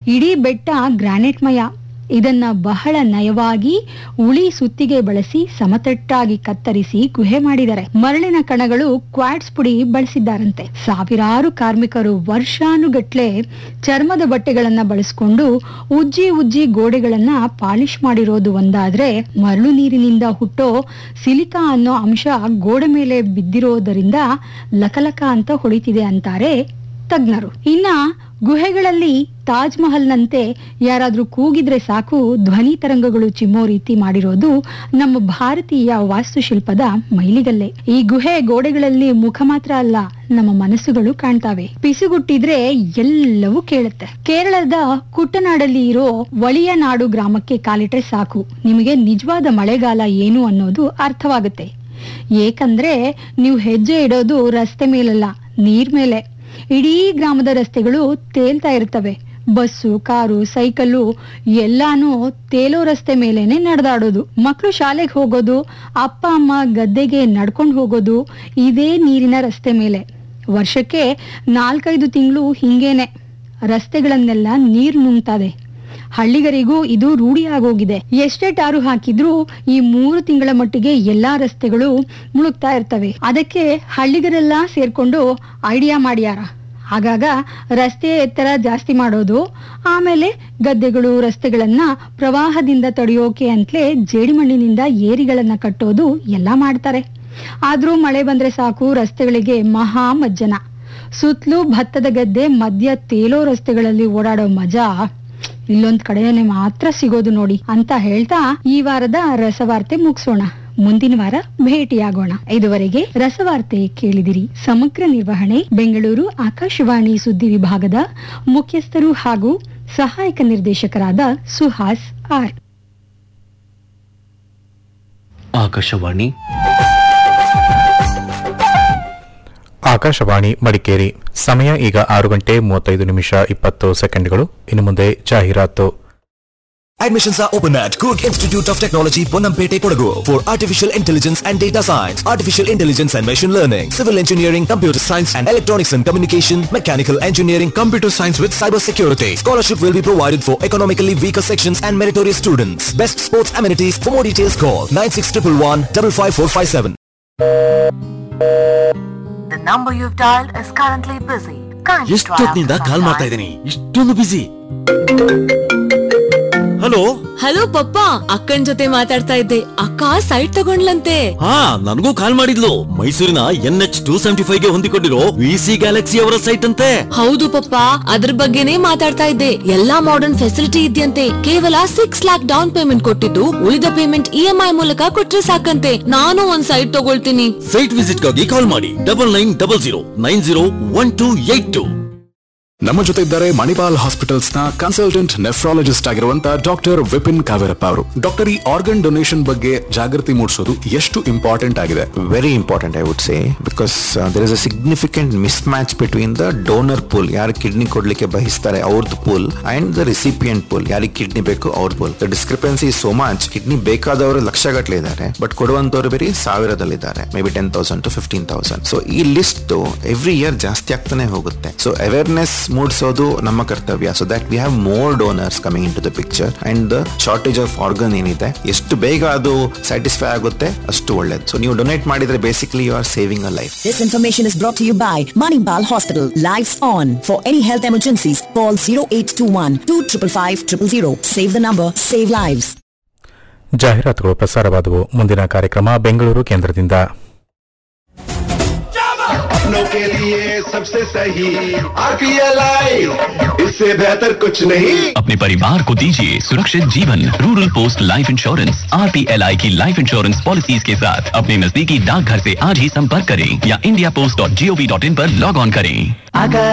ಇಡೀ ಬೆಟ್ಟ ಗ್ರಾನೈಟ್ಮಯ ಇದನ್ನ ಬಹಳ ನಯವಾಗಿ ಉಳಿ ಸುತ್ತಿಗೆ ಬಳಸಿ ಸಮತಟ್ಟಾಗಿ ಕತ್ತರಿಸಿ ಗುಹೆ ಮಾಡಿದ್ದಾರೆ ಮರಳಿನ ಕಣಗಳು ಕ್ವಾಡ್ಸ್ ಪುಡಿ ಬಳಸಿದ್ದಾರಂತೆ ಸಾವಿರಾರು ಕಾರ್ಮಿಕರು ವರ್ಷಾನುಗಟ್ಲೆ ಚರ್ಮದ ಬಟ್ಟೆಗಳನ್ನ ಬಳಸಿಕೊಂಡು ಉಜ್ಜಿ ಉಜ್ಜಿ ಗೋಡೆಗಳನ್ನ ಪಾಲಿಶ್ ಮಾಡಿರೋದು ಒಂದಾದ್ರೆ ಮರಳು ನೀರಿನಿಂದ ಹುಟ್ಟೋ ಸಿಲಿಕಾ ಅನ್ನೋ ಅಂಶ ಗೋಡೆ ಮೇಲೆ ಬಿದ್ದಿರೋದರಿಂದ ಲಕಲಕ ಅಂತ ಹೊಳಿತಿದೆ ಅಂತಾರೆ ತಜ್ಞರು ಇನ್ನ ಗುಹೆಗಳಲ್ಲಿ ತಾಜ್ ಮಹಲ್ನಂತೆ ಯಾರಾದ್ರೂ ಕೂಗಿದ್ರೆ ಸಾಕು ಧ್ವನಿ ತರಂಗಗಳು ಚಿಮ್ಮೋ ರೀತಿ ಮಾಡಿರೋದು ನಮ್ಮ ಭಾರತೀಯ ವಾಸ್ತುಶಿಲ್ಪದ ಮೈಲಿಗಲ್ಲೆ ಈ ಗುಹೆ ಗೋಡೆಗಳಲ್ಲಿ ಮುಖ ಮಾತ್ರ ಅಲ್ಲ ನಮ್ಮ ಮನಸ್ಸುಗಳು ಕಾಣ್ತಾವೆ ಪಿಸುಗುಟ್ಟಿದ್ರೆ ಎಲ್ಲವೂ ಕೇಳುತ್ತೆ ಕೇರಳದ ಕುಟ್ಟನಾಡಲ್ಲಿ ಇರೋ ಒಳಿಯ ನಾಡು ಗ್ರಾಮಕ್ಕೆ ಕಾಲಿಟ್ರೆ ಸಾಕು ನಿಮಗೆ ನಿಜವಾದ ಮಳೆಗಾಲ ಏನು ಅನ್ನೋದು ಅರ್ಥವಾಗುತ್ತೆ ಏಕಂದ್ರೆ ನೀವು ಹೆಜ್ಜೆ ಇಡೋದು ರಸ್ತೆ ಮೇಲಲ್ಲ ನೀರ್ ಮೇಲೆ ಇಡೀ ಗ್ರಾಮದ ರಸ್ತೆಗಳು ತೇಲ್ತಾ ಇರ್ತವೆ ಬಸ್ಸು ಕಾರು ಸೈಕಲ್ಲು ಎಲ್ಲಾನು ತೇಲೋ ರಸ್ತೆ ಮೇಲೇನೆ ನಡೆದಾಡೋದು ಮಕ್ಕಳು ಶಾಲೆಗೆ ಹೋಗೋದು ಅಪ್ಪ ಅಮ್ಮ ಗದ್ದೆಗೆ ನಡ್ಕೊಂಡು ಹೋಗೋದು ಇದೇ ನೀರಿನ ರಸ್ತೆ ಮೇಲೆ ವರ್ಷಕ್ಕೆ ನಾಲ್ಕೈದು ತಿಂಗಳು ಹಿಂಗೇನೆ ರಸ್ತೆಗಳನ್ನೆಲ್ಲ ನೀರು ನುಂಗ್ತದೆ ಹಳ್ಳಿಗರಿಗೂ ಇದು ರೂಢಿ ಆಗೋಗಿದೆ ಎಷ್ಟೇ ಟಾರು ಹಾಕಿದ್ರೂ ಈ ಮೂರು ತಿಂಗಳ ಮಟ್ಟಿಗೆ ಎಲ್ಲಾ ರಸ್ತೆಗಳು ಮುಳುಗ್ತಾ ಇರ್ತವೆ ಅದಕ್ಕೆ ಹಳ್ಳಿಗರೆಲ್ಲ ಸೇರ್ಕೊಂಡು ಐಡಿಯಾ ಮಾಡ್ಯಾರ ಆಗಾಗ ರಸ್ತೆಯ ಎತ್ತರ ಜಾಸ್ತಿ ಮಾಡೋದು ಆಮೇಲೆ ಗದ್ದೆಗಳು ರಸ್ತೆಗಳನ್ನ ಪ್ರವಾಹದಿಂದ ತಡೆಯೋಕೆ ಅಂತಲೇ ಜೇಡಿಮಣ್ಣಿನಿಂದ ಏರಿಗಳನ್ನ ಕಟ್ಟೋದು ಎಲ್ಲ ಮಾಡ್ತಾರೆ ಆದ್ರೂ ಮಳೆ ಬಂದ್ರೆ ಸಾಕು ರಸ್ತೆಗಳಿಗೆ ಮಹಾ ಮಜ್ಜನ ಸುತ್ತಲೂ ಭತ್ತದ ಗದ್ದೆ ಮಧ್ಯ ತೇಲೋ ರಸ್ತೆಗಳಲ್ಲಿ ಓಡಾಡೋ ಮಜಾ ಇಲ್ಲೊಂದ್ ಕಡೆನೆ ಮಾತ್ರ ಸಿಗೋದು ನೋಡಿ ಅಂತ ಹೇಳ್ತಾ ಈ ವಾರದ ರಸವಾರ್ತೆ ಮುಗಿಸೋಣ ಮುಂದಿನ ವಾರ ಭೇಟಿಯಾಗೋಣ ಇದುವರೆಗೆ ರಸವಾರ್ತೆ ಕೇಳಿದಿರಿ ಸಮಗ್ರ ನಿರ್ವಹಣೆ ಬೆಂಗಳೂರು ಆಕಾಶವಾಣಿ ಸುದ್ದಿ ವಿಭಾಗದ ಮುಖ್ಯಸ್ಥರು ಹಾಗೂ ಸಹಾಯಕ ನಿರ್ದೇಶಕರಾದ ಸುಹಾಸ್ ಆರ್ ಆಕಾಶವಾಣಿ ಆಕಾಶವಾಣಿ ಮಡಿಕೇರಿ ಸಮಯ ಈಗ ಆರು ಗಂಟೆ ಮೂವತ್ತೈದು ನಿಮಿಷ ಇಪ್ಪತ್ತು ಸೆಕೆಂಡ್ಗಳು ಇನ್ನು ಮುಂದೆ ಜಾಹೀರಾತು Admissions are open at Coorg Institute of Technology, Ponampete, Kodagu for Artificial Intelligence and Data Science, Artificial Intelligence and Machine Learning, Civil Engineering, Computer Science and Electronics and Communication, Mechanical Engineering, Computer Science with Cyber Security. Scholarship will be provided for economically weaker sections and meritorious students. Best sports amenities. For more details, call 96111 55457. The number you've dialed is currently busy. Kindly try ಎಷ್ಟೊತ್ತಿನಿಂದ after call some ಮಾಡ್ತಾ time. ಇದ್ದೀನಿ ಇಷ್ಟೊಂದು ಬಿಸಿ hello hello ಪಪ್ಪ ಅಕ್ಕನ್ ಜೊತೆ ಮಾತಾಡ್ತಾ ಇದ್ದೆ ಅಕ್ಕ site ತಗೊಂಡ್ಲಂತೆ ಹಾ ನನಗೂ ಕಾಲ್ ಮಾಡಿದ್ಲು ಮೈಸೂರಿನ N H two seventy five ಗೆ ಹೊಂದಿಕೊಂಡಿರೋ ವಿ ಸಿ ಗ್ಯಾಲಕ್ಸಿ ಅವರ ಸೈಟ್ ಅಂತೆ ಹೌದು ಪಪ್ಪ ಅದ್ರ ಬಗ್ಗೆನೇ ಮಾತಾಡ್ತಾ ಇದ್ದೆ ಎಲ್ಲಾ ಮಾಡರ್ನ್ ಫೆಸಿಲಿಟಿ ಇದೆಯಂತೆ ಕೇವಲ ಸಿಕ್ಸ್ ಲ್ಯಾಕ್ ಡೌನ್ ಪೇಮೆಂಟ್ ಕೊಟ್ಟಿದ್ದು ಉಳಿದ ಪೇಮೆಂಟ್ ಇ ಎಂ ಐ ಮೂಲಕ ಕೊಟ್ರೆ ಸಾಕಂತೆ ನಾನು ಒಂದ್ ಸೈಟ್ ತಗೊಳ್ತೀನಿ ಸೈಟ್ ವಿಸಿಟ್ ಗಾಗಿ ಕಾಲ್ ಮಾಡಿ double nine double zero nine zero one two eight two ನಮ್ಮ ಜೊತೆ ಇದ್ದಾರೆ ಮಣಿಪಾಲ್ ಹಾಸ್ಪಿಟಲ್ಸ್ ನ ಕನ್ಸಲ್ಟೆಂಟ್ ನೆಫ್ರಾಲಜಿಸ್ಟ್ ಆಗಿರುವಂತ ಡಾಕ್ಟರ್ ವಿಪಿನ್ ಕಾವೇರಪ್ಪ ಅವರು ಡಾಕ್ಟರ್ ಈ ಆರ್ಗನ್ ಡೊನೇಷನ್ ಬಗ್ಗೆ ಜಾಗೃತಿ ಮೂಡಿಸೋದು ಎಷ್ಟು ಇಂಪಾರ್ಟೆಂಟ್ ಆಗಿದೆ very important i would say because uh, there is a significant mismatch between the donor pool ಯಾರು ಕಿಡ್ನಿ ಕೊಡ್ಲಿಕ್ಕೆ ಬಯಸ್ತಾರೆ ಅವ್ರದ್ದು pool and the recipient pool ಯಾರಿಗೆ ಕಿಡ್ನಿ ಬೇಕು ಅವ್ರ pool the discrepancy so much kidney ಬೇಕಾದವರು ಲಕ್ಷಗಟ್ಟಲೆ ಇದ್ದಾರೆ ಬಟ್ ಕೊಡುವಂತವ್ರು ಬರೀ ಸಾವಿರದಲ್ಲಿದ್ದಾರೆ maybe ten thousand to fifteen thousand so ಈ ಲಿಸ್ಟ್ ಎವ್ರಿ ಇಯರ್ ಜಾಸ್ತಿ ಆಗ್ತಾನೆ ಹೋಗುತ್ತೆ ಸೊ ಅವೇರ್ನೆಸ್ ಮೂಡಿಸೋದು ನಮ್ಮ ಕರ್ತವ್ಯ so that we have more donors coming into the picture and the shortage of organ ಏನಿದೆ ಎಷ್ಟು ಬೇಗ ಅದು ಸ್ಯಾಟಿಸ್ಫೈ ಆಗುತ್ತೆ ಅಷ್ಟು ಒಳ್ಳೇದು ಸೊ ನೀವು ಡೊನೇಟ್ ಮಾಡಿದ್ರೆ basically you are saving a life This information is brought to you by Manipal Hospital. Lives on. For any health emergencies, call 0821 255 000. Save the number, save lives. ಜಾಹೀರಾತುಗಳು ಪ್ರಸಾರವಾದವು ಮುಂದಿನ ಕಾರ್ಯಕ್ರಮ ಬೆಂಗಳೂರು ಕೇಂದ್ರದಿಂದ अपनों के लिए सबसे सही आरपीएलआई इससे बेहतर कुछ नहीं अपने परिवार को दीजिए सुरक्षित जीवन रूरल पोस्ट लाइफ इंश्योरेंस आर की लाइफ इंश्योरेंस पॉलिसीज के साथ अपने नजदीकी डाकघर से आज ही संपर्क करें या India post dot G O V dot in पर लॉग ऑन करें